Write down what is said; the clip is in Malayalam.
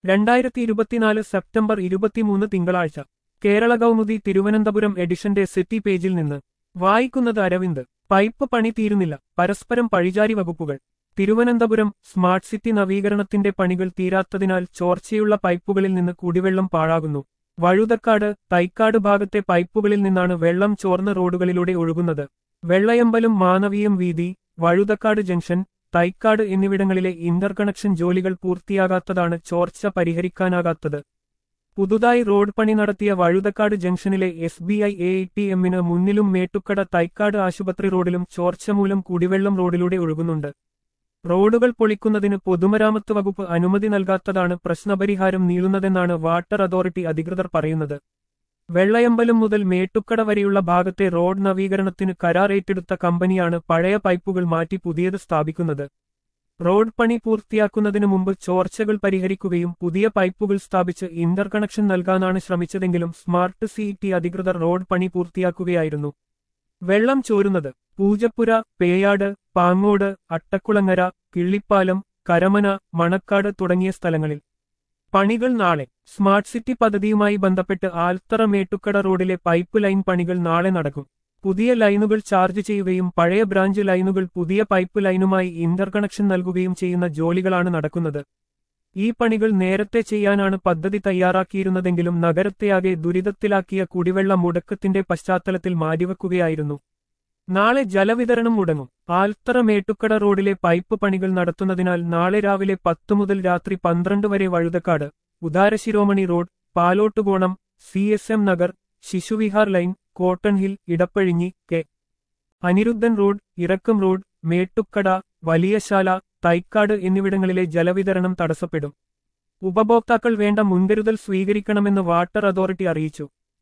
രണ്ടായിരത്തി ഇരുപത്തിനാല് സെപ്റ്റംബർ ഇരുപത്തിമൂന്ന് തിങ്കളാഴ്ച കേരള കൗമുദി തിരുവനന്തപുരം എഡിഷന്റെ സിറ്റി പേജിൽ നിന്ന് വായിക്കുന്നത് അരവിന്ദ് പൈപ്പ് പണി തീരുന്നില്ല പരസ്പരം പഴിചാരി വകുപ്പുകൾ തിരുവനന്തപുരം സ്മാർട്ട് സിറ്റി നവീകരണത്തിന്റെ പണികൾ തീരാത്തതിനാൽ ചോർച്ചയുള്ള പൈപ്പുകളിൽ നിന്ന് കുടിവെള്ളം പാഴാകുന്നു വഴുതക്കാട് തൈക്കാട് ഭാഗത്തെ പൈപ്പുകളിൽ നിന്നാണ് വെള്ളം ചോർന്ന റോഡുകളിലൂടെ ഒഴുകുന്നത് വെള്ളയമ്പലം മാനവീയം വീതി വഴുതക്കാട് ജംഗ്ഷൻ തൈക്കാട് എന്നിവിടങ്ങളിലെ ഇന്റർകണക്ഷൻ ജോലികൾ പൂർത്തിയാകാത്തതാണ് ചോർച്ച പരിഹരിക്കാനാകാത്തത് പുതുതായി റോഡ് പണി നടത്തിയ വഴുതക്കാട് ജംഗ്ഷനിലെ S B I A T എമ്മിന് മുന്നിലും മേട്ടുക്കട തൈക്കാട് ആശുപത്രി റോഡിലും ചോർച്ച മൂലം കുടിവെള്ളം റോഡിലൂടെ ഒഴുകുന്നുണ്ട് റോഡുകൾ പൊളിക്കുന്നതിന് പൊതുമരാമത്ത് വകുപ്പ് അനുമതി നൽകാത്തതാണ് പ്രശ്നപരിഹാരം നീളുന്നതെന്നാണ് വാട്ടർ അതോറിറ്റി അധികൃതർ പറയുന്നത് വെള്ളയമ്പലം മുതൽ മേട്ടുക്കട വരെയുള്ള ഭാഗത്തെ റോഡ് നവീകരണത്തിന് കരാർ ഏറ്റെടുത്ത കമ്പനിയാണ് പഴയ പൈപ്പുകൾ മാറ്റി പുതിയത് സ്ഥാപിക്കുന്നത് റോഡ് പണി പൂർത്തിയാക്കുന്നതിനു മുമ്പ് ചോർച്ചകൾ പരിഹരിക്കുകയും പുതിയ പൈപ്പുകൾ സ്ഥാപിച്ച് ഇന്റർകണക്ഷൻ നൽകാനാണ് ശ്രമിച്ചതെങ്കിലും സ്മാർട്ട് സിഇടി അധികൃതർ റോഡ് പണി പൂർത്തിയാക്കുകയായിരുന്നു വെള്ളം ചോരുന്നത് പൂജപ്പുര പേയാട് പാങ്ങോട് അട്ടക്കുളങ്ങര കിള്ളിപ്പാലം കരമന മണക്കാട് തുടങ്ങിയ സ്ഥലങ്ങളിൽ പണികൾ നാളെ സ്മാർട്ട് സിറ്റി പദ്ധതിയുമായി ബന്ധപ്പെട്ട് ആൽത്തറ മേട്ടുക്കട റോഡിലെ പൈപ്പ് ലൈൻ പണികൾ നാളെ നടക്കും പുതിയ ലൈനുകൾ ചാർജ് ചെയ്യുകയും പഴയ ബ്രാഞ്ച് ലൈനുകൾ പുതിയ പൈപ്പ് ലൈനുമായി ഇന്റർകണക്ഷൻ നൽകുകയും ചെയ്യുന്ന ജോലികളാണ് നടക്കുന്നത് ഈ പണികൾ നേരത്തെ ചെയ്യാനാണ് പദ്ധതി തയ്യാറാക്കിയിരുന്നതെങ്കിലും നഗരത്തെയാകെ ദുരിതത്തിലാക്കിയ കുടിവെള്ള മുടക്കത്തിന്റെ പശ്ചാത്തലത്തിൽ മാറ്റിവെക്കുകയായിരുന്നു നാളെ ജലവിതരണം മുടങ്ങും ആൽത്തറ മേട്ടുക്കട റോഡിലെ പൈപ്പ് പണികൾ നടത്തുന്നതിനാൽ നാളെ രാവിലെ പത്തു മുതൽ രാത്രി പന്ത്രണ്ട് വരെ Vazhuthacaud Udarasiromani road Palottukonam C S M Nagar Sisuvihar lane cotton hill Edappazhinji K Anirudhan road ഇറക്കം റോഡ് മേട്ടുക്കട വലിയശാല തൈക്കാട് എന്നിവിടങ്ങളിലെ ജലവിതരണം തടസ്സപ്പെടും ഉപഭോക്താക്കൾ വേണ്ട മുൻകരുതൽ സ്വീകരിക്കണമെന്ന് വാട്ടർ അതോറിറ്റി അറിയിച്ചു